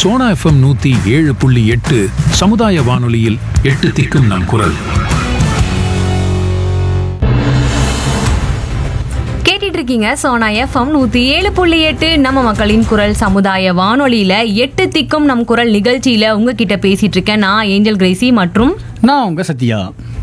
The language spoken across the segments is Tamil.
சோனா எஃப்எம் நூத்தி ஏழு புள்ளி எட்டு சமுதாய வானொலியில் எட்டு திக்கும் நம் குரல் கேட்டுட்டு இருக்கீங்க சோனா எஃப்எம் நூத்தி ஏழு புள்ளி எட்டு நம்ம மக்களின் குரல் சமுதாய வானொலியில எட்டு திக்கும் நம் குரல் நிகழ்ச்சியில உங்ககிட்ட பேசிட்டு இருக்கேன் நான் ஏஞ்சல் கிரேசி மற்றும் நான் உங்க சத்யா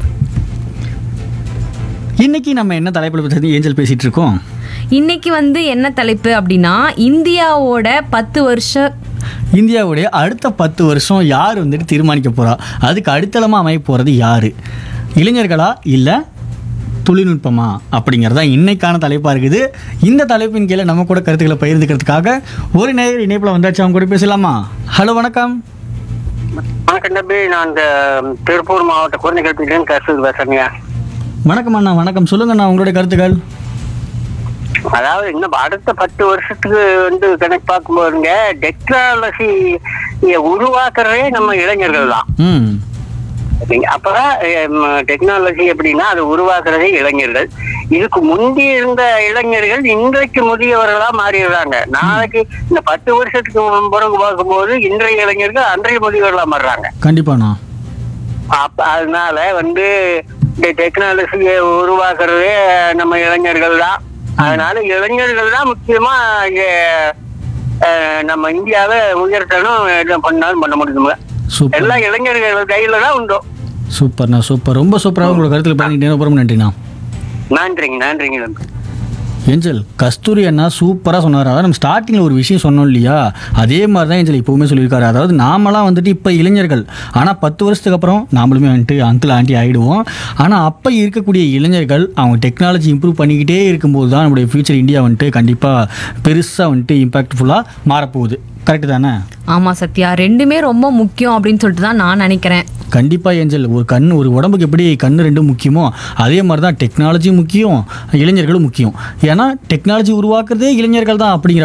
இன்னைக்கு நம்ம என்ன தலைப்பில் பற்றி ஏஞ்சல் பேசிட்டு இருக்கோம் இன்னைக்கு வந்து என்ன தலைப்பு அப்படின்னா இந்தியாவோட பத்து வருஷ இந்தியாவுடைய அடுத்த பத்து வருஷம் யார் வந்துட்டு தீர்மானிக்க போறா அதுக்கு அடித்தளமாக அமைய போகிறது யார் இளைஞர்களா இல்லை தொழில்நுட்பமா அப்படிங்கிறது தான் இன்னைக்கான தலைப்பாக இருக்குது இந்த தலைப்பின் கீழே நம்ம கூட கருத்துக்களை பகிர்ந்துக்கிறதுக்காக ஒரு நேர் இணைப்பில் வந்தாச்சு அவங்க கூட பேசலாமா ஹலோ வணக்கம் வணக்கம் தம்பி நான் இந்த திருப்பூர் மாவட்ட குழந்தைகள் கருத்து பேசுறேங்க வணக்கம் அண்ணா வணக்கம் சொல்லுங்கண்ணா உங்களுடைய கருத்துக்கள் அதாவது இன்னும் அடுத்த பத்து வருஷத்துக்கு வந்து கணக்கு பார்க்கும்போதுங்க டெக்னாலஜி உருவாக்குறதே நம்ம இளைஞர்கள் தான் ம் அப்பதான் டெக்னாலஜி எப்படின்னா அது உருவாக்குறதே இளைஞர்கள் இதுக்கு முந்தி இருந்த இளைஞர்கள் இன்றைக்கு முதியவர்களா மாறிடுறாங்க நாளைக்கு இந்த பத்து வருஷத்துக்கு பிறகு பார்க்கும்போது இன்றைய இளைஞர்கள் அன்றைய முதியவர்களா மாறுறாங்க கண்டிப்பாண்ணா அப்ப அதனால வந்து இந்த டெக்னாலஜியை உருவாக்குறதே நம்ம இளைஞர்கள் தான் அதனால இளைஞர்கள் தான் முக்கியமா இங்க அஹ், நம்ம இந்தியாவை உயர்த்தணும் என்ன பண்ணாலும் பண்ண முடியுங்க சூப்பர் எல்லா இளைஞர்கள் கையில தான் உண்டோ சூப்பர்ண்ணா சூப்பர் ரொம்ப சூப்பராக உங்களோட கருத்தில் பண்ணிக்கிட்டே ரொம்ப நன்றிண்ணா நன்றிங்க நன்றிங்க நன்றி ஏஞ்சல் கஸ்தூரி அண்ணா சூப்பராக சொன்னார் அதாவது நம்ம ஸ்டார்டிங்கில் ஒரு விஷயம் சொன்னோம் இல்லையா அதே மாதிரி தான் ஏஞ்சல் இப்போவுமே சொல்லியிருக்காரு அதாவது நாமெல்லாம் வந்துட்டு இப்போ இளைஞர்கள் ஆனால் பத்து வருஷத்துக்கு அப்புறம் நாமளுமே வந்துட்டு அங்கிள் ஆண்டி ஆகிடுவோம் ஆனால் அப்போ இருக்கக்கூடிய இளைஞர்கள் அவங்க டெக்னாலஜி இம்ப்ரூவ் பண்ணிக்கிட்டே இருக்கும்போது தான் நம்மளுடைய ஃபியூச்சர் இந்தியா வந்துட்டு கண்டிப்பாக பெருசாக வந்துட்டு இம்பாக்ட்ஃபுல்லாக மாறப்போகுது கரெக்டு தானே ஆமா சத்யா ரெண்டுமே ரொம்ப முக்கியம் அப்படின்னு சொல்லிட்டு தான் நான் நினைக்கிறேன் கண்டிப்பாக ஏஞ்சல் ஒரு கண் ஒரு உடம்புக்கு எப்படி கண் ரெண்டும் முக்கியமோ அதே மாதிரி தான் டெக்னாலஜி முக்கியம் இளைஞர்களும் முக்கியம் ஏன்னா டெக்னாலஜி உருவாக்குறதே இளைஞர்கள் தான் அப்படிங்கிற